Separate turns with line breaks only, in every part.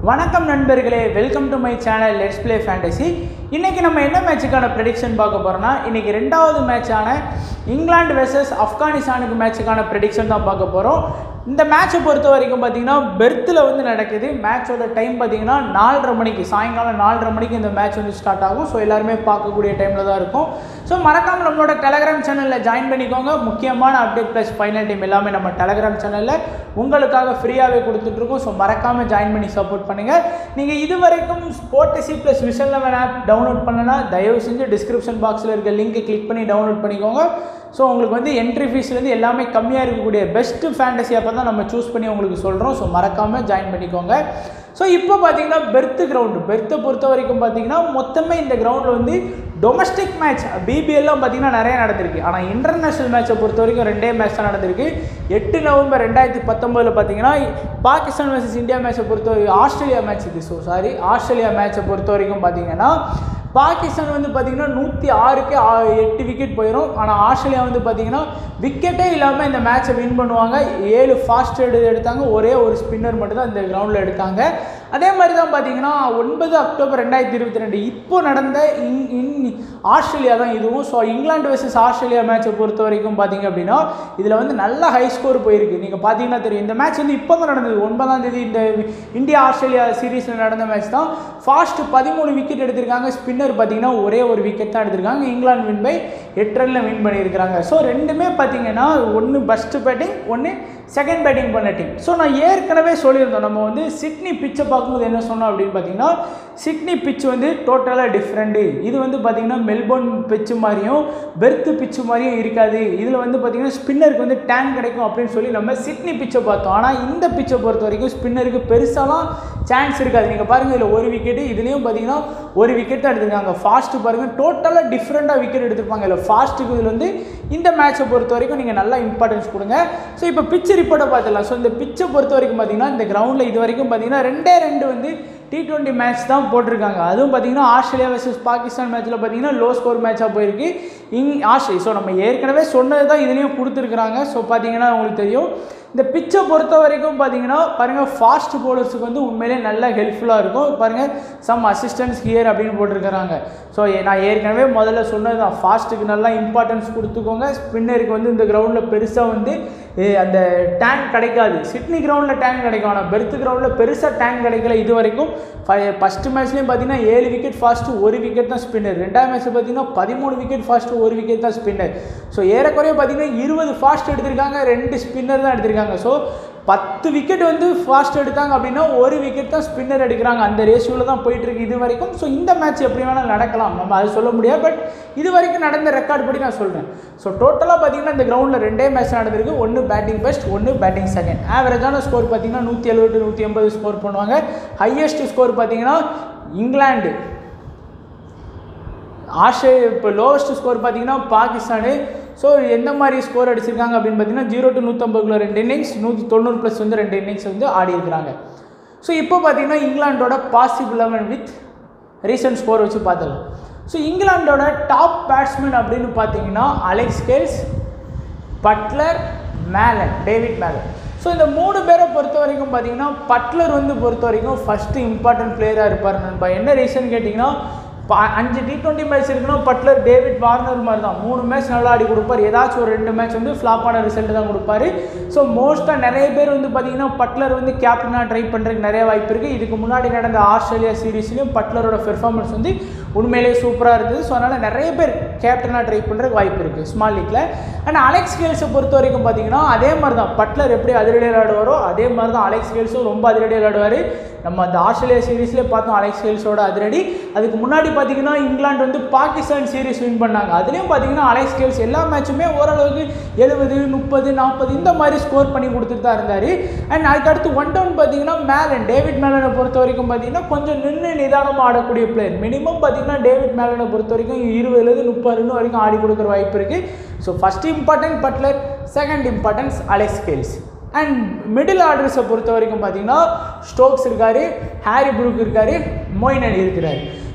வணக்கம் நண்பர்களே welcome to my channel let's play fantasy இன்றைக்கி நம்ம என்ன மேட்சுக்கான ப்ரெடிக்ஷன் பார்க்க போகிறோம்னா இன்றைக்கி ரெண்டாவது மேட்சான இங்கிலாந்து வெர்சஸ் ஆப்கானிஸ்தானுக்கு மேட்சுக்கான ப்ரெடிக்ஷன் தான் பார்க்க போகிறோம் இந்த மேட்சை பொறுத்த வரைக்கும் பார்த்தீங்கன்னா பெர்த்தில் வந்து நடக்குது மேட்சோட டைம் பார்த்தீங்கன்னா நாலரை மணிக்கு சாயங்காலம் நாலரை மணிக்கு இந்த மேட்ச் வந்து ஸ்டார்ட் ஆகும் ஸோ எல்லாருமே பார்க்கக்கூடிய டைமில் தான் இருக்கும் ஸோ மறக்காமல் நம்மளோட டெலகிராம் சேனலில் ஜாயின் பண்ணிக்கோங்க முக்கியமான அப்டேட் ப்ளஸ் ஃபைனல் டீம் எல்லாமே நம்ம டெலகிராம் சேனலில் உங்களுக்காக ஃப்ரீயாகவே கொடுத்துட்ருக்கோம் ஸோ மறக்காமல் ஜாயின் பண்ணி சப்போர்ட் பண்ணுங்கள் நீங்கள் இது வரைக்கும் Sportsy plus Vision Eleven app download பண்ணனா தயவு செஞ்சு டிஸ்கிரிப்ஷன் பாக்ஸில் இருக்க லிங்க்கை கிளிக் பண்ணி டவுன்லோட் பண்ணிக்கோங்க ஸோ உங்களுக்கு வந்து என்ட்ரி ஃபீஸ்லேருந்து எல்லாமே கம்மியாக இருக்கக்கூடிய பெஸ்ட்டு ஃபேண்டசி அப்போ தான் நம்ம சூஸ் பண்ணி உங்களுக்கு சொல்கிறோம் ஸோ மறக்காமல் ஜாயின் பண்ணிக்கோங்க ஸோ இப்போ பார்த்தீங்கன்னா பெர்த்து கிரவுண்டு பெர்த்தை பொறுத்த வரைக்கும் பார்த்தீங்கன்னா மொத்தமே இந்த கிரவுண்டில் வந்து டொமஸ்டிக் மேட்ச் பிபிஎல்லாம் பார்த்தீங்கன்னா நிறைய நடந்திருக்கு ஆனால் இன்டர்நேஷனல் மேட்சை பொறுத்த வரைக்கும் ரெண்டே மேட்ச் தான் நடந்திருக்கு எட்டு நவம்பர் ரெண்டாயிரத்தி பத்தொம்போதில் பார்த்தீங்கன்னா பாகிஸ்தான் வர்சஸ் இந்தியா மேட்சை பொறுத்த வரைக்கும் ஆஸ்திரேலியா மேட்ச் இது ஸோ சாரி ஆஸ்திரேலியா மேட்சை பொறுத்த வரைக்கும் பார்த்தீங்கன்னா பாகிஸ்தான் வந்து பார்த்தீங்கன்னா நூற்றி ஆறுக்கு ஆ- எட்டு விக்கெட் போயிடும் ஆனால் ஆஸ்திரேலியா வந்து பார்த்தீங்கன்னா விக்கெட்டே இல்லாமல் இந்த மேட்சை வின் பண்ணுவாங்க ஏழு ஃபாஸ்ட் எடுத்தாங்க ஒரே ஒரு ஸ்பின்னர் மட்டும் தான் இந்த கிரவுண்டில் எடுத்தாங்க அதே மாதிரி தான் பார்த்தீங்கன்னா ஒன்பது அக்டோபர் ரெண்டாயிரத்தி இருபத்தி ரெண்டு இப்போ நடந்த இன் இன் ஆஸ்திரேலியா தான் இதுவும் ஸோ இங்கிலாந்து வர்சஸ் ஆஸ்திரேலியா மேட்சை பொறுத்த வரைக்கும் பார்த்தீங்க அப்படின்னா இதில் வந்து நல்ல ஹை ஸ்கோர் போயிருக்கு நீங்கள் பார்த்தீங்கன்னா தெரியும் இந்த மேட்ச் வந்து இப்போ தான் நடந்தது ஒன்பதாம் தேதி இந்த இந்தியா ஆஸ்திரேலியா சீரீஸில் நடந்த மேட்ச் தான் ஃபாஸ்ட் பதிமூணு விக்கெட் எடுத்திருக்காங்க ஸ்பின்னர் பார்த்தீங்கன்னா ஒரே ஒரு விக்கெட் தான் எடுத்திருக்காங்க இங்கிலாந்து வின் பை எட்டு ரனில் வின் பண்ணியிருக்காங்க ஸோ ரெண்டுமே பார்த்தீங்கன்னா ஒன்று ஃபஸ்ட்டு பேட்டிங் ஒன்று செகண்ட் பேட்டிங் பண்ண டீம் ஸோ நான் ஏற்கனவே சொல்லியிருந்தோம் நம்ம வந்து சிட்னி பிச்சை பார்க்கும்போது என்ன சொன்னோம் அப்படின்னு பார்த்தீங்கன்னா சிட்னி பிச் வந்து டோட்டலாக டிஃப்ரெண்ட்டு இது வந்து பார்த்தீங்கன்னா மெல்போர்ன் பிச்சு மாதிரியும் பெர்த்து பிச்சு மாதிரியும் இருக்காது இதில் வந்து பார்த்தீங்கன்னா ஸ்பின்னருக்கு வந்து டேங்க் கிடைக்கும் அப்படின்னு சொல்லி நம்ம சிட்னி பிச்சை பார்த்தோம் ஆனால் இந்த பிச்சை பொறுத்த வரைக்கும் ஸ்பின்னருக்கு பெருசாலாம் சான்ஸ் இருக்காது நீங்கள் பாருங்கள் இதில் ஒரு விக்கெட்டு இதுலேயும் பார்த்தீங்கன்னா ஒரு விக்கெட் தான் எடுத்திருக்காங்க ஃபாஸ்ட்டு பாருங்கள் டோட்டலாக டிஃப்ரெண்ட்டாக விக்கெட் எடுத்திருப்பாங்க இல்லை ஃபாஸ்ட்டுக்கு இதில் வந்து இந்த மேட்சை பொறுத்த வரைக்கும் நீங்கள் நல்லா இம்பார்ட்டன்ஸ் கொடுங்க ஸோ இப்போ பிச்சு ரிப்போர்ட்டை பார்த்துடலாம் ஸோ இந்த பிச்சை பொறுத்த வரைக்கும் பார்த்தீங்கன்னா இந்த கிரவுண்டில் இது வரைக்கும் பார்த்தீங்கன்னா ரெண்டே ரெண்டு வந்து டி டுவெண்ட்டி மேட்ச் தான் போட்டிருக்காங்க அதுவும் பார்த்தீங்கன்னா ஆஸ்திரேலியா வர்சஸ் பாகிஸ்தான் மேட்ச்சில் பார்த்தீங்கன்னா லோ ஸ்கோர் மேட்சாக போயிருக்கு இங் ஆஸ்திரேலியா ஸோ நம்ம ஏற்கனவே சொன்னது தான் இதுலேயும் கொடுத்துருக்குறாங்க ஸோ பார்த்தீங்கன்னா உங்களுக்கு தெரியும் இந்த பிச்சை பொறுத்த வரைக்கும் பார்த்தீங்கன்னா பாருங்கள் ஃபாஸ்ட் பவுலர்ஸுக்கு வந்து உண்மையிலே நல்ல ஹெல்ப்ஃபுல்லாக இருக்கும் பாருங்கள் சம் அசிஸ்டன்ஸ் ஹியர் அப்படின்னு போட்டிருக்கிறாங்க ஸோ நான் ஏற்கனவே முதல்ல சொன்னது தான் ஃபாஸ்ட்டுக்கு நல்லா இம்பார்ட்டன்ஸ் கொடுத்துக்கோங்க ஸ்பின்னருக்கு வந்து இந்த கிரவுண்டில் பெருசாக வந்து ஏ, அந்த டேங்க் கிடைக்காது சிட்னி கிரவுண்டில் டேங்க் கிடைக்கும் ஆனால் பெர்த் கிரவுண்டில் பெருசாக டேங்க் கிடைக்கல இது வரைக்கும் ஃபஸ்ட்டு மேட்ச்லேயும் பார்த்தீங்கன்னா ஏழு விக்கெட் ஃபாஸ்ட்டு ஒரு விக்கெட் தான் ஸ்பின்னர் ரெண்டாவது மேட்ச்சில் பார்த்தீங்கன்னா பதிமூணு விக்கெட் ஃபாஸ்ட்டு ஒரு விக்கெட் தான் ஸ்பின்னர் ஸோ ஏறக்குறைய பார்த்தீங்கன்னா இருபது ஃபாஸ்ட் எடுத்திருக்காங்க ரெண்டு ஸ்பின்னர் தான் எடுத்திருக்காங்க ஸோ பத்து விக்கெட் வந்து ஃபாஸ்ட் எடுத்தாங்க அப்படின்னா ஒரு விக்கெட் தான் ஸ்பின்னர் எடுக்கிறாங்க அந்த ரேஷியோவில் தான் போயிட்டு இருக்கு இது வரைக்கும் ஸோ இந்த மேட்ச் எப்படி வேணாலும் நடக்கலாம் நம்ம அது சொல்ல முடியாது பட் இது வரைக்கும் நடந்த ரெக்கார்ட் படி நான் சொல்கிறேன் ஸோ டோட்டலாக பார்த்தீங்கன்னா இந்த கிரவுண்டில் ரெண்டே மேட்ச் நடந்திருக்கு ஒன்று பேட்டிங் ஃபர்ஸ்ட் ஒன்று பேட்டிங் செகண்ட் ஆவரேஜான ஸ்கோர் பார்த்தீங்கன்னா நூற்றி எழுபது நூற்றி எண்பது ஸ்கோர் பண்ணுவாங்க ஹையஸ்ட் ஸ்கோர் பார்த்தீங்கன்னா இங்கிலாந்து ஆஸ்திரேலியா இப்போ லோவஸ்ட் ஸ்கோர் பார்த்தீங்கன்னா பாகிஸ்தானு ஸோ எந்த மாதிரி ஸ்கோர் அடிச்சிருக்காங்க அப்படின்னு பார்த்தீங்கன்னா ஜீரோ டு நூற்றம்பதுக்குள்ள ரெண்டு இன்னிங்ஸ் நூற்றி தொண்ணூறு ப்ளஸ் வந்து ரெண்டு இன்னிங்ஸ் வந்து ஆடி இருக்கிறாங்க ஸோ இப்போ பார்த்தீங்கன்னா இங்கிலாண்டோட possible eleven with recent score வச்சு பார்த்துக்கலாம் ஸோ இங்கிலாண்டோட டாப் பேட்ஸ்மேன் அப்படின்னு பார்த்தீங்கன்னா Alex Hales Buttler Malan David Malan so இந்த மூணு பேரை பொறுத்த வரைக்கும் பார்த்தீங்கன்னா பட்லர் வந்து பொறுத்த வரைக்கும் ஃபஸ்ட்டு இம்பார்ட்டன்ட் பிளேயராக இருப்பார் நண்பா என்ன ரீசன் கேட்டிங்கன்னா பா அஞ்சு டி டுவெண்ட்டி மேட்ச் இருக்குன்னா பட்லர் டேவிட் வார்னர் மாதிரி தான் மூணு மேட்ச் நல்லா ஆடி கொடுப்பார் ஏதாச்சும் ஒரு ரெண்டு மேட்ச் வந்து ஃப்ளாப்பான ரிசல்ட் தான் கொடுப்பாரு ஸோ மோஸ்ட்டாக நிறைய பேர் வந்து பார்த்தீங்கன்னா பட்லர் வந்து கேப்டனாக ட்ரை பண்ணுறதுக்கு நிறைய வாய்ப்பு இருக்குது இதுக்கு முன்னாடி நடந்த ஆஸ்திரேலியா சீரீஸ்லையும் பட்லரோட பெர்ஃபார்மன்ஸ் வந்து உண்மையிலேயே சூப்பராக இருந்தது ஸோ அதனால் நிறைய பேர் கேப்டனாக ட்ரை பண்ணுறதுக்கு வாய்ப்பு இருக்குது ஸ்மால் லீக்ல அண்ட் அலெக்ஸ் கேல்ஸை பொறுத்த வரைக்கும் பார்த்தீங்கன்னா அதே மாதிரி தான் பட்லர் எப்படி அதிரடி விளையாடுவாரோ அதே மாதிரி தான் அலெக்ஸ் கேல்ஸும் ரொம்ப அதிரடி விளையாடுவார் நம்ம அந்த ஆஸ்திரேலியா சீரீஸ்லேயே பார்த்தோம் அலெக்ஸ் கேல்ஸோட அதிரடி அதுக்கு முன்னாடி பார்த்தீங்கன்னா இங்கிலாந்து வந்து பாகிஸ்தான் சீரீஸ் வின் பண்ணாங்க அதுலேயும் பார்த்தீங்கன்னா அலெக்ஸ் கேல்ஸ் எல்லா மேட்சுமே ஓரளவுக்கு எழுபது முப்பது நாற்பது இந்த மாதிரி ஸ்கோர் பண்ணி கொடுத்துட்டு தான் இருந்தார் அண்ட் அதுக்கடுத்து ஒன் டவுன் பார்த்தீங்கன்னா மேலன் டேவிட் மேலனை பொறுத்த வரைக்கும் பார்த்தீங்கன்னா கொஞ்சம் நின்று நிதானமாக ஆடக்கூடிய பிளேயர் மினிமம் பார்த்தீங்கன்னா டேவிட் மேலனை பொறுத்த வரைக்கும் இருபதுலேருந்து முப்பது ரன் வரைக்கும் ஆடி கொடுக்குற வாய்ப்பு இருக்குது so first important Buttler second importance Alex Hales and middle ஆர்டர்ஸை பொறுத்த வரைக்கும் பார்த்தீங்கன்னா ஸ்டோக்ஸ் இருக்கார் ஹாரி ப்ரூக் இருக்கார் மொயின் அலி இருக்கிறார்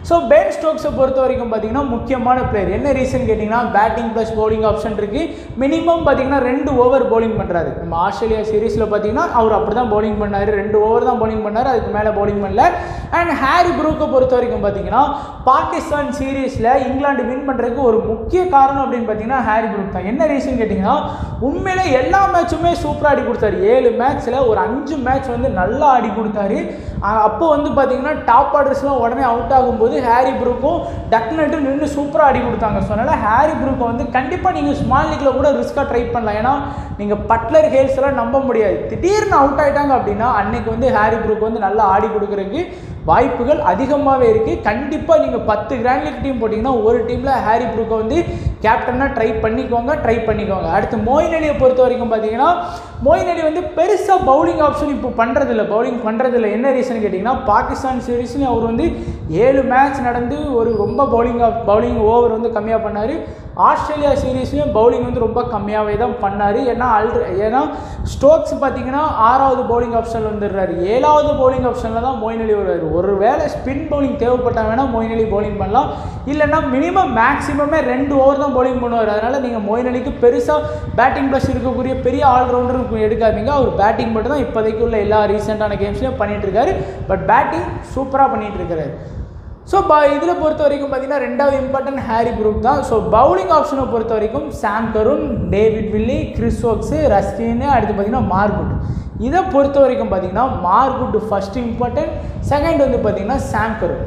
ஸோ பென் ஸ்டோக்ஸை பொறுத்த வரைக்கும் பார்த்தீங்கன்னா முக்கியமான பிளேயர் என்ன ரீசன் கேட்டிங்கன்னா பேட்டிங் ப்ளஸ் bowling ஆப்ஷன் இருக்குது மினிமம் பார்த்தீங்கன்னா ரெண்டு ஓவர் bowling பண்ணுறாரு நம்ம ஆஸ்திரேலியா சீரீஸில் பார்த்தீங்கன்னா அவர் அப்படி தான் bowling பண்ணார் ரெண்டு ஓவர் தான் bowling பண்ணார் அதுக்கு மேலே bowling பண்ணல அண்ட் ஹாரி ப்ரூக்கை பொறுத்த வரைக்கும் பார்த்தீங்கன்னா பாகிஸ்தான் சீரீஸில் இங்கிலாந்து வின் பண்ணுறதுக்கு ஒரு முக்கிய காரணம் அப்படின்னு பார்த்தீங்கன்னா ஹாரி ப்ரூக் தான் என்ன ரீசன் கேட்டிங்கன்னா உண்மையிலே எல்லா மேட்சுமே சூப்பராக ஆடி கொடுத்தாரு ஏழு மேட்ச்சில் ஒரு அஞ்சு மேட்ச் வந்து நல்லா ஆடி கொடுத்தாரு அஹ் அப்போ வந்து பார்த்தீங்கன்னா டாப் ஆர்டர்ஸ்லாம் உடனே அவுட் ஆகும்போது ஹாரி ப்ரூக்கும் டக்னட்டு நின்று சூப்பராக ஆடி கொடுத்தாங்க ஸோ அதனால் ஹாரி ப்ரூக்கை வந்து கண்டிப்பாக நீங்கள் ஸ்மால் லீக்கில் கூட ரிஸ்க்காக ட்ரை பண்ணலாம் ஏன்னா நீங்கள் பட்லர் ஹேல்ஸ் எல்லாம் நம்ப முடியாது திடீர்னு அவுட் ஆயிட்டாங்க அப்படின்னா அன்னைக்கு வந்து ஹாரி ப்ரூக் வந்து நல்லா ஆடி கொடுக்குறதுக்கு வாய்ப்புகள் அதிகமாகவே இருக்குது கண்டிப்பாக நீங்கள் பத்து கிராண்ட் லீக் டீம் போட்டிங்கன்னா ஒரு டீமில் ஹாரி ப்ரூக்கை வந்து கேப்டனாக ட்ரை பண்ணிக்கோங்க ட்ரை பண்ணிக்கோங்க அடுத்து மோயின் அலியை பொறுத்த வரைக்கும் பார்த்தீங்கன்னா மோயின் அலி வந்து பெருசாக பவுலிங் ஆப்ஷன் இப்போ பண்ணுறதில்ல பவுலிங் பண்ணுறதில்ல என்ன ரீசன் கேட்டிங்கன்னா பாகிஸ்தான் சீரீஸ்லையும் அவர் வந்து ஏழு மேட்ச் நடந்து ஒரு ரொம்ப பவுலிங் பவுலிங் ஓவர் வந்து கம்மியாக பண்ணார் ஆஸ்திரேலியா சீரீஸ்லையும் பவுலிங் வந்து ரொம்ப கம்மியாகவே தான் பண்ணார் ஏன்னா ஆல்ரெ ஏன்னா ஸ்டோக்ஸ் பார்த்தீங்கன்னா ஆறாவது பவுலிங் ஆப்ஷனில் வந்துடுறாரு ஏழாவது பவுலிங் ஆப்ஷனில் தான் மோயின் அலி வருவார் ஒரு வேளை ஸ்பின் பவுலிங் தேவைப்பட்டா வேணால் மோயின் அலி பவுலிங் பண்ணலாம் இல்லைன்னா மினிமம் மேக்ஸிமமே ரெண்டு ஓவர் தான் பவுலிங் பண்ணுவார் அதனால் நீங்கள் மோயின் அலிக்கு பெருசாக பேட்டிங் ப்ளஸ் இருக்கக்கூடிய பெரிய ஆல்ரவுண்டர் எடுக்காதீங்க அவர் பேட்டிங் மட்டும் தான் இப்போதைக்கு உள்ள எல்லா ரீசெண்டான கேம்ஸ்லையும் பண்ணிட்டு இருக்காரு பட் பேட்டிங் சூப்பராக பண்ணிட்டு இருக்காரு ஸோ ப இதில் பொறுத்த வரைக்கும் பார்த்தீங்கன்னா ரெண்டாவது இம்பார்ட்டன்ட் ஹாரி ப்ரூக் தான் ஸோ பவுலிங் ஆப்ஷனை பொறுத்த வரைக்கும் சாம் கருண் டேவிட் வில்லி கிறிஸ் ஓக்ஸு ரஸ்கின்னு அடுத்து பார்த்தீங்கன்னா மார்குட் இதை பொறுத்த வரைக்கும் பார்த்தீங்கன்னா மார்குட் ஃபர்ஸ்ட் இம்பார்ட்டன்ட் செகண்ட் வந்து பார்த்தீங்கன்னா சாம் கருண்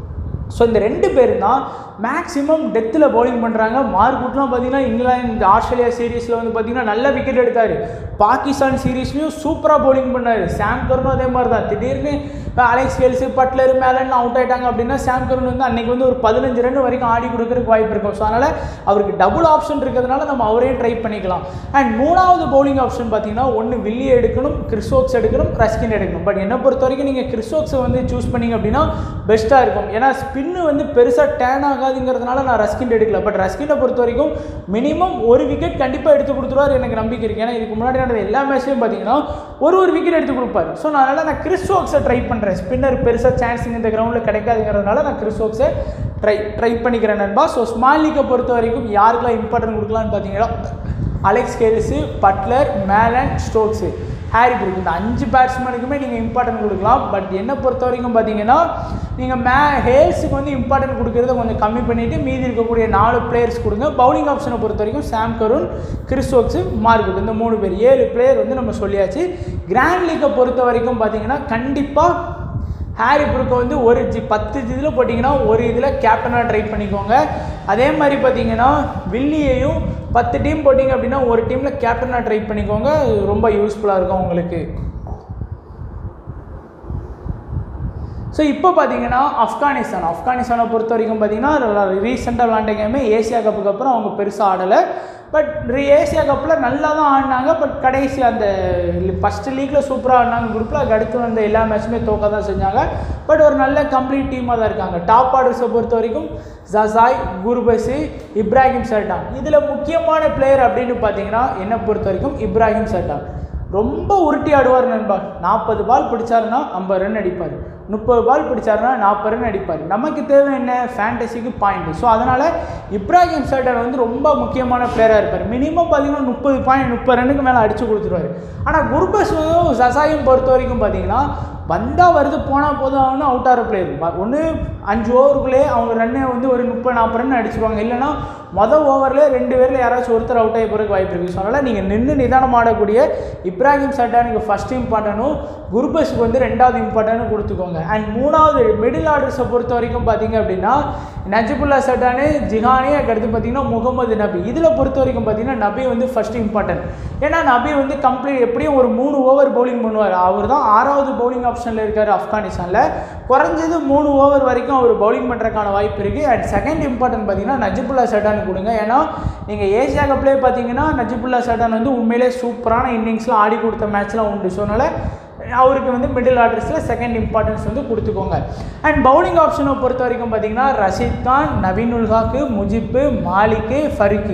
ஸோ இந்த ரெண்டு பேரும் தான் மேக்ஸிமம் டெத்தில் பவுலிங் பண்ணுறாங்க மார்க்குட்லாம் பார்த்தீங்கன்னா இங்கிலாந்து ஆஸ்திரேலியா சீரீஸில் வந்து பார்த்தீங்கன்னா நல்ல விக்கெட் எடுத்தார் பாகிஸ்தான் சீரீஸ்லையும் சூப்பராக பவுலிங் பண்ணார் சாம் கருணும் அதே மாதிரி தான் திடீர்னு Alex Hales Buttler Malan out ஆயிட்டாங்க அப்படின்னா சாம் கருண் வந்து அன்னைக்கு வந்து ஒரு பதினஞ்சு ரன் வரைக்கும் ஆடி கொடுக்கறதுக்கு வாய்ப்பு இருக்கும் ஸோ அதனால் அவருக்கு டபுள் ஆப்ஷன் இருக்கிறதுனால நம்ம அவரையும் ட்ரை பண்ணிக்கலாம் அண்ட் மூணாவது பவுலிங் ஆப்ஷன் பார்த்தீங்கன்னா ஒன்று வில்லியை எடுக்கணும் கிறிஸ்டோக்ஸ் எடுக்கணும் ரஸ்கின் எடுக்கணும் பட் என்னை பொறுத்த வரைக்கும் நீங்கள் கிறிஸ்டோக்ஸை வந்து சூஸ் பண்ணீங்க அப்படின்னா பெஸ்ட்டாக இருக்கும் ஏன்னா ஸ்பின்னு வந்து பெருசாக டேன் ஆகாதுங்கிறதுனால நான் ரஸ்கின் எடுக்கல பட் ரஸ்கினை பொறுத்த வரைக்கும் மினிமம் ஒரு விக்கெட் கண்டிப்பாக எடுத்து கொடுத்துருவார் எனக்கு நம்பிக்கை இருக்குது ஏன்னா இதுக்கு முன்னாடி நடந்த எல்லா மேட்ச்லையும் பார்த்தீங்கன்னா ஒரு ஒரு விக்கெட் எடுத்து கொடுப்பாரு ஸோ நான் அதனால் நான் கிறிஸ்டோக்ஸை ட்ரை பண்ணுறேன் ஸ்பின்னர் பெருசாக சான்ஸிங் இந்த கிரவுண்டில் கிடைக்காதுங்கிறதுனால நான் கிறிஸ்டோக்ஸை ட்ரை ட்ரை பண்ணிக்கிறேன் நண்பா ஸோ ஸ்மால் லீக்கை பொறுத்த வரைக்கும் யாருக்கெல்லாம் இம்பார்ட்டன்ட் கொடுக்கலான்னு பார்த்தீங்கன்னா Alex Hales Buttler Malan Stokes Harry Brook இந்த அஞ்சு பேட்ஸ்மேனுக்குமே நீங்கள் இம்பார்ட்டன்ட் கொடுக்கலாம் பட் என்னை பொறுத்த வரைக்கும் பார்த்தீங்கன்னா நீங்கள் மே ஹேல்ஸுக்கு வந்து இம்பார்ட்டன்ட் கொடுக்கறத கொஞ்சம் கம்மி பண்ணிவிட்டு மீதி இருக்கக்கூடிய நாலு பிளேயர்ஸ் கொடுங்க பவுலிங் ஆப்ஷனை பொறுத்த வரைக்கும் சாம் கருண் கிறிஸ்டோக்ஸு மார்க்குட் இந்த மூணு பேர் ஏழு பிளேயர் வந்து நம்ம சொல்லியாச்சு கிராண்ட் லீக்கை பொறுத்த வரைக்கும் பார்த்தீங்கன்னா கண்டிப்பாக ஹாரி ப்ரூக்கை வந்து ஒரு ஜி பத்து இதில் போட்டிங்கன்னா ஒரு இதில் கேப்டனாக ட்ரை பண்ணிக்கோங்க அதே மாதிரி பார்த்தீங்கன்னா வில்லியையும் பத்து டீம் போட்டிங்க அப்படின்னா ஒரு டீமில் கேப்டனாக ட்ரை பண்ணிக்கோங்க இது ரொம்ப யூஸ்ஃபுல்லாக இருக்கும் உங்களுக்கு ஸோ இப்போ பார்த்தீங்கன்னா ஆப்கானிஸ்தான் ஆப்கானிஸ்தானை பொறுத்த வரைக்கும் பார்த்தீங்கன்னா ரீசெண்டாக விளாண்ட கேமே ஏசியா கப்புக்கு அப்புறம் அவங்க பெருசாக ஆடலை பட் ஏசியா கப்பில் நல்லா தான் ஆடினாங்க பட் கடைசி அந்த ஃபஸ்ட்டு லீக்கில் சூப்பராக ஆடினாங்க குரூப்பில் அதுக்கு அடுத்து வந்த எல்லா மேட்சுமே தோக்க தான் செஞ்சாங்க பட் ஒரு நல்ல கம்ப்ளீட் டீமாக தான் இருக்காங்க டாப் ஆர்டர்ஸை பொறுத்த வரைக்கும் ஜசாய் குர்பஸு இப்ராஹிம் சர்டான் இதில் முக்கியமான பிளேயர் அப்படின்னு பார்த்தீங்கன்னா என்னை பொறுத்த வரைக்கும் இப்ராஹிம் சர்டான் ரொம்ப உருட்டி ஆடுவார் நண்பா நாற்பது பால் பிடிச்சாருன்னா ஐம்பது ரன் அடிப்பார் முப்பது பால் பிடிச்சாருன்னா நாற்பது ரன் அடிப்பார் நமக்கு தேவை என்ன ஃபேண்டசிக்கு பாயிண்ட் ஸோ அதனால் இப்ராஹிம் சர்டார் வந்து ரொம்ப முக்கியமான பிளேயராக இருப்பார் மினிமம் பார்த்தீங்கன்னா முப்பது பாயிண்ட் முப்பது ரன்னுக்கு மேலே அடிச்சு கொடுத்துருவாரு ஆனால் குர்பஸும் சசாயும் பொறுத்த வரைக்கும் பார்த்தீங்கன்னா வந்தால் வருது போனால் போதும் அவனு அவுட் ஆகிற பிளேயர் ஒன்று அஞ்சு ஓவருக்குள்ளே அவங்க ரன்னை வந்து ஒரு முப்பது நாற்பது ரன் அடிச்சிருவாங்க இல்லைன்னா மொதல் ஓவரில் ரெண்டு பேரில் யாராச்சும் ஒருத்தர் அவுட் ஆகி போகிறதுக்கு வாய்ப்பு இருக்குது ஸோ அதனால் நீங்கள் நின்று நிதானம் ஆடக்கூடிய இப்ராஹிம் சட்டானுக்கு ஃபஸ்ட் இம்பார்ட்டனும் குர்பஸுக்கு வந்து ரெண்டாவது இம்பார்ட்டனும் கொடுத்துக்கோங்க அண்ட் மூணாவது மிடில் ஆர்டர்ஸை பொறுத்த வரைக்கும் பார்த்தீங்க அப்படின்னா நஜிபுல்லா சட்டானு ஜிஹானி அதுக்கடுத்து பார்த்தீங்கன்னா முகமது நபி இதில் பொறுத்த வரைக்கும் பார்த்தீங்கன்னா நபி வந்து ஃபஸ்ட் இம்பார்ட்டன்ட் ஏன்னா நபி வந்து கம்ப்ளீட் எப்படியும் ஒரு மூணு ஓவர் பவுலிங் பண்ணுவார் அவர் தான் ஆறாவது பவுலிங் ஆப்ஷனில் இருக்கார் ஆப்கானிஸ்தானில் குறைஞ்சது மூணு ஓவர் வரைக்கும் அவர் பவுலிங் பண்ணுறதுக்கான வாய்ப்பு இருக்குது அண்ட் செகண்ட் இம்பார்ட்டன்ட் பார்த்தீங்கன்னா நஜிபுல்லா சட்டான் கொடுங்க ஏன்னா நீங்கள் ஏசியா கப்லேயே பார்த்தீங்கன்னா நஜிபுல்லா சட்டான் வந்து உண்மையிலே சூப்பரான இன்னிங்ஸ்லாம் ஆடி கொடுத்த மேட்ச்லாம் உண்டு ஸோ அதனால் அவருக்கு வந்து மிடில் ஆர்டர்ஸில் செகண்ட் இம்பார்ட்டன்ஸ் வந்து கொடுத்துக்கோங்க அண்ட் பவுலிங் ஆப்ஷனை பொறுத்த வரைக்கும் பார்த்தீங்கன்னா ரஷீத் கான் நவீன் உல் ஹாக்கு முஜிப்பு மாலிக்கு ஃபருக்கி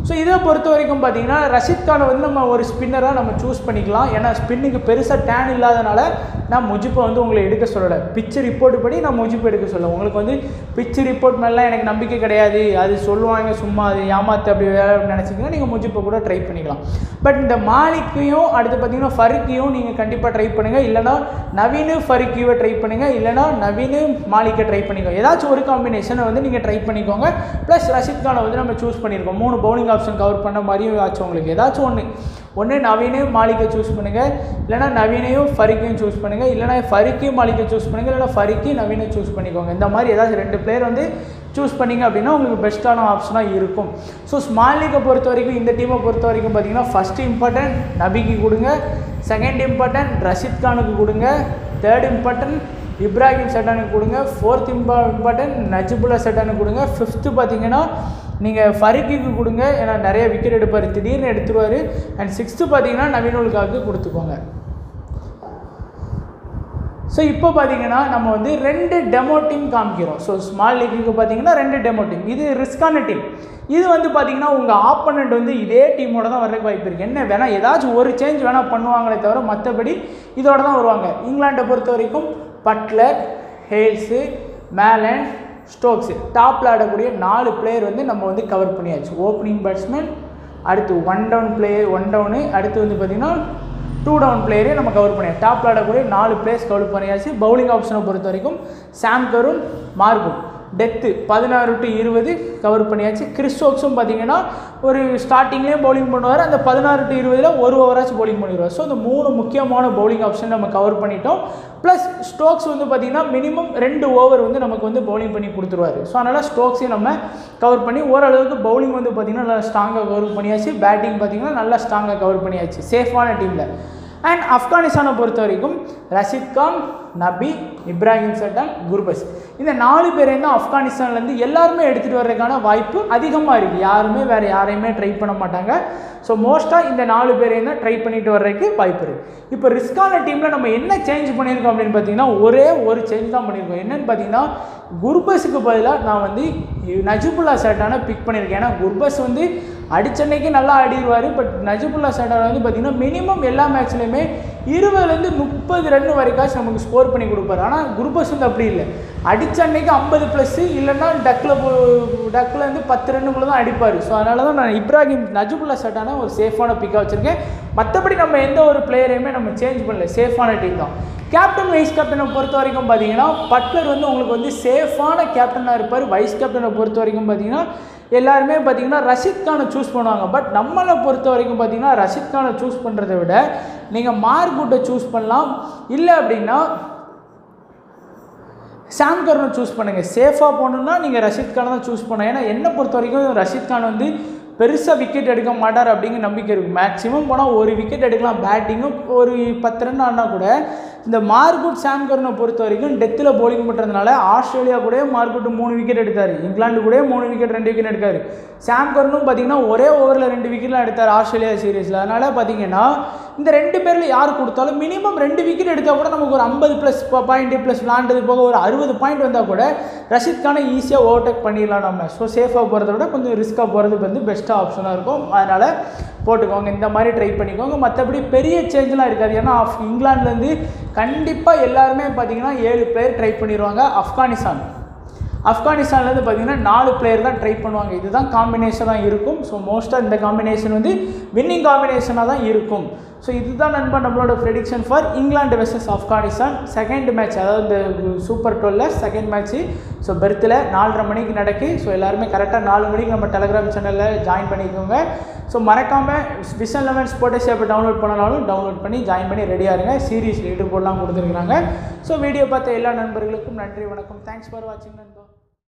ஸோ இதை பொறுத்த வரைக்கும் பார்த்தீங்கன்னா ரஷித் கானை வந்து நம்ம ஒரு ஸ்பின்னராக நம்ம சூஸ் பண்ணிக்கலாம் ஏன்னா ஸ்பின்னுக்கு பெருசாக டேன் இல்லாதனால நான் முஜிப்பை வந்து உங்களை எடுக்க சொல்லலை பிச்சு ரிப்போர்ட் படி நான் முஜிப் எடுக்க சொல்ல உங்களுக்கு வந்து பிச்சு ரிப்போர்ட் மேலாம் எனக்கு நம்பிக்கை கிடையாது அது சொல்லுவாங்க சும்மா அது ஏமாத்து அப்படி வேலை நினச்சிங்கன்னா நீங்கள் முஜிப்பை கூட ட்ரை பண்ணிக்கலாம் பட் இந்த மாலிக்கையும் அடுத்து பார்த்தீங்கன்னா ஃபருக்கையும் நீங்கள் கண்டிப்பாக ட்ரை பண்ணுங்கள் இல்லைனா நவீனு ஃபருக்கியூவை ட்ரை பண்ணுங்கள் இல்லைனா நவீனு மாலிக்கை ட்ரை பண்ணிக்கோங்க ஏதாச்சும் ஒரு காம்பினேஷனை வந்து நீங்கள் ட்ரை பண்ணிக்கோங்க ப்ளஸ் ரஷித் கானை வந்து நம்ம சூஸ் பண்ணியிருக்கோம் மூணு பவுலிங் ஆப்ஷன் கவர் பண்ண மாதிரியும் ஆச்சு உங்களுக்கு ஏதாச்சும் ஒன்று ஒன்று நவீனு மாலிக்கை சூஸ் பண்ணுங்கள் இல்லைனா நவீனையும் ஃபரிக்கையும் சூஸ் பண்ணுங்கள் இல்லைனா ஃபரிக்கையும் மாலிக்கை சூஸ் பண்ணுங்கள் இல்லைனா ஃபரிக்கி நவீனை சூஸ் பண்ணிக்கோங்க இந்த மாதிரி ஏதாச்சும் ரெண்டு பிளேயர் வந்து சூஸ் பண்ணிங்க அப்படின்னா உங்களுக்கு பெஸ்ட்டான ஆப்ஷனாக இருக்கும் ஸோ ஸ்மால் லீக்கை பொறுத்த வரைக்கும் இந்த டீமை பொறுத்த வரைக்கும் பார்த்தீங்கன்னா ஃபஸ்ட்டு இம்பார்ட்டன்ட் நபிக்கு கொடுங்க செகண்ட் இம்பார்ட்டன்ட் ரஷித் கானுக்கு கொடுங்க தேர்ட் இம்பார்ட்டன்ட் இப்ராஹிம் சட்டானுக்கு கொடுங்க ஃபோர்த் இம்பா இம்பார்ட்டன்ட் நஜிபுல்லா சட்டானுக்கு கொடுங்க ஃபிஃப்த்து பார்த்தீங்கன்னா நீங்கள் ஃபரிக்கிக்கு கொடுங்க ஏன்னா நிறைய விக்கெட் எடுப்பார் திடீர்னு எடுத்துருவார் அண்ட் சிக்ஸ்த்து பார்த்தீங்கன்னா நவீனுலுக்காக கொடுத்துக்கோங்க ஸோ இப்போ பார்த்தீங்கன்னா நம்ம வந்து ரெண்டு டெமோ டீம் காமிக்கிறோம் ஸோ ஸ்மால் லீக்குக்கு பார்த்தீங்கன்னா ரெண்டு டெமோ டீம் இது ரிஸ்கான டீம் இது வந்து பார்த்தீங்கன்னா உங்கள் ஆப்போனண்ட் வந்து இதே டீமோட தான் வர்றதுக்கு வாய்ப்பு இருக்குது என்ன வேணால் ஏதாச்சும் ஒரு சேஞ்ச் வேணால் பண்ணுவாங்களே தவிர மற்றபடி இதோட தான் வருவாங்க இங்கிலாண்டை பொறுத்த வரைக்கும் பட்லர் ஹேல்ஸு மேலன் ஸ்டோக்ஸு டாப்பில் ஆடக்கூடிய நாலு பிளேயர் வந்து நம்ம வந்து கவர் பண்ணியாச்சு ஓப்பனிங் பேட்ஸ்மேன் அடுத்து one down player one down அடுத்து வந்து பார்த்திங்கன்னா டூ டவுன் பிளேயரே நம்ம கவர் பண்ணியாச்சு டாப்பில் ஆடக்கூடிய நாலு பிளேயர்ஸ் கவர் பண்ணியாச்சு பவுலிங் ஆப்ஷனை பொறுத்த வரைக்கும் சாம் கருண் மார்கும் டெத்து பதினாறு டு இருபது கவர் பண்ணியாச்சு கிறிஸ்டோக்ஸும் பார்த்தீங்கன்னா ஒரு ஸ்டார்டிங்லேயும் பவுலிங் பண்ணுவார் அந்த பதினாறு டு இருபதில் ஒரு ஓவராச்சும் பவுலிங் பண்ணிடுவார் ஸோ இந்த மூணு முக்கியமான பவுலிங் ஆப்ஷன் நம்ம கவர் பண்ணிட்டோம் ப்ளஸ் ஸ்டோக்ஸ் வந்து பார்த்திங்கன்னா மினிமம் ரெண்டு ஓவர் வந்து நமக்கு வந்து பவுலிங் பண்ணி கொடுத்துருவாரு ஸோ அதனால் ஸ்டோக்ஸையும் நம்ம கவர் பண்ணி ஓரளவுக்கு பவுலிங் வந்து பார்த்திங்கன்னா நல்லா ஸ்ட்ராங்காக கவர் பண்ணியாச்சு பேட்டிங் பார்த்திங்கன்னா நல்லா ஸ்ட்ராங்காக கவர் பண்ணியாச்சு சேஃபான டீமில் அண்ட் ஆப்கானிஸ்தானை பொறுத்த வரைக்கும் ரஷித் கான் நபி இப்ராஹிம் சட்டான் குர்பஸ் இந்த நாலு பேரையும் தான் ஆப்கானிஸ்தான்லேருந்து எல்லாருமே எடுத்துகிட்டு வர்றதுக்கான வாய்ப்பு அதிகமாக இருக்குது யாருமே வேறு யாரையுமே ட்ரை பண்ண மாட்டாங்க ஸோ மோஸ்ட்டாக இந்த நாலு பேரையும் தான் ட்ரை பண்ணிட்டு வர்றதுக்கு வாய்ப்பு இருக்குது இப்போ ரிஸ்கான டீமில் நம்ம என்ன சேஞ்ச் பண்ணியிருக்கோம் அப்படின்னு பார்த்தீங்கன்னா ஒரே ஒரு சேஞ்ச் தான் பண்ணியிருக்கோம் என்னென்னு பார்த்தீங்கன்னா குர்பஸுக்கு பதிலாக நான் வந்து நஜிபுல்லா சேட்டான பிக் பண்ணியிருக்கேன் ஏன்னா குர்பஸ் வந்து அடிச்சன்னைக்கு நல்லா ஆடிடுவார் பட் நஜிபுல்லா சேட்டான வந்து பார்த்திங்கன்னா மினிமம் எல்லா மேட்ச்லையுமே இருபதுலேருந்து முப்பது ரன் வரைக்காச்சும் நமக்கு ஸ்கோர் பண்ணி கொடுப்பாரு ஆனால் குருபஸ் வந்து அப்படி இல்லை அடிச்ச அன்னைக்கு ஐம்பது ப்ளஸ்ஸு இல்லைன்னா டக்கில் டக்கில் வந்து பத்து ரன்னுக்குள்ளே தான் அடிப்பார் ஸோ அதனால தான் நான் இப்ராஹிம் நஜுபுல்லா சட்டான ஒரு சேஃபான பிக்காக வச்சுருக்கேன் மற்றபடி நம்ம எந்த ஒரு பிளேயரையுமே நம்ம சேஞ்ச் பண்ணல சேஃபான டீம் தான் கேப்டன் வைஸ் கேப்டனை பொறுத்த வரைக்கும் பார்த்தீங்கன்னா பட்லர் வந்து உங்களுக்கு வந்து சேஃபான கேப்டனாக இருப்பார் வைஸ் கேப்டனை பொறுத்த வரைக்கும் பார்த்தீங்கன்னா எல்லாருமே பார்த்தீங்கன்னா ரஷித் கானை சூஸ் பண்ணுவாங்க பட் நம்மளை பொறுத்த வரைக்கும் பார்த்தீங்கன்னா ரஷித் கானை சூஸ் பண்ணுறதை விட நீங்கள் மார்க்குட்டை சூஸ் பண்ணலாம் இல்லை அப்படின்னா சாம் கர்னை சூஸ் பண்ணுங்கள் சேஃபாக போகணுன்னா நீங்கள் ரஷித் கானை தான் சூஸ் பண்ணணும் ஏன்னா என்னை பொறுத்த வரைக்கும் ரஷித் கான் வந்து பெருசாக விக்கெட் எடுக்க மாட்டார் அப்படிங்கிற நம்பிக்கை இருக்குது மேக்ஸிமம் போனால் ஒரு விக்கெட் எடுக்கலாம் பேட்டிங்கும் ஒரு பத்து ரன் ஆனால் கூட இந்த மார்குட் சாம் கர்னை பொறுத்த வரைக்கும் டெத்தில் bowling பண்ணுறதுனால ஆஸ்திரேலியா கூட மார்குட் மூணு விக்கெட் எடுத்தார் இங்கிலாந்து கூட மூணு விக்கெட் ரெண்டு விக்கெட் எடுக்காரு சாம் கர்னும் பார்த்தீங்கன்னா ஒரே ஓவரில் ரெண்டு விக்கெட்லாம் எடுத்தார் ஆஸ்திரேலியா சீரீஸில் அதனால் பார்த்தீங்கன்னா இந்த ரெண்டு பேரில் யார் கொடுத்தாலும் மினிமம் ரெண்டு விக்கெட் எடுத்தால் கூட நமக்கு ஒரு ஐம்பது ப்ளஸ் பாயிண்ட் ப்ளஸ் விளாண்டது போக ஒரு அறுபது பாயிண்ட் வந்தால் கூட ரஷித் கானை ஈஸியாக ஓவர்டேக் பண்ணிடலாம் நம்ம ஸோ சேஃபாக போகிறத விட கொஞ்சம் ரிஸ்க்காக போகிறது வந்து பெஸ்ட்டாக ஆப்ஷனாக இருக்கும் அதனால் போட்டுக்கோங்க இந்த மாதிரி ட்ரை பண்ணிக்கோங்க மற்றபடி பெரிய சேஞ்செலாம் இருக்காது ஏன்னா ஆஃப் இங்கிலாந்துலேருந்து கண்டிப்பாக எல்லாருமே பார்த்தீங்கன்னா ஏழு பிளேயர் ட்ரை பண்ணிடுவாங்க ஆப்கானிஸ்தான் ஆப்கானிஸ்தான்லேருந்து பார்த்தீங்கன்னா நாலு பிளேயர் தான் ட்ரை பண்ணுவாங்க இதுதான் காம்பினேஷனாக இருக்கும் ஸோ மோஸ்ட்டாக இந்த காம்பினேஷன் வந்து வின்னிங் காம்பினேஷனாக தான் இருக்கும் ஸோ இதுதான் நண்பா நம்மளோட prediction for England versus Afghanistan second match அதாவது இந்த சூப்பர் டுவெல்ல செகண்ட் மேட்ச்சு ஸோ பெர்த்தில் நாலரை மணிக்கு நடக்கு ஸோ எல்லாருமே கரெக்டாக நாலு மணிக்கு நம்ம டெலகிராம் சேனலில் ஜாயின் பண்ணிக்கோங்க ஸோ மறக்காமல் விஷன் லெவன் ஸ்போர்ட்ஸ் ஆப்பை டவுன்லோட் பண்ணனாலும் டவுன்லோட் பண்ணி ஜாயின் பண்ணி ரெடியாக இருங்க சீரீஸ் லீடர் போர்ட்லாம் கொடுத்துருக்குறாங்க ஸோ வீடியோ பார்த்த எல்லா நண்பர்களுக்கும் நன்றி வணக்கம் தேங்க்ஸ் ஃபார் வாட்சிங் நண்பா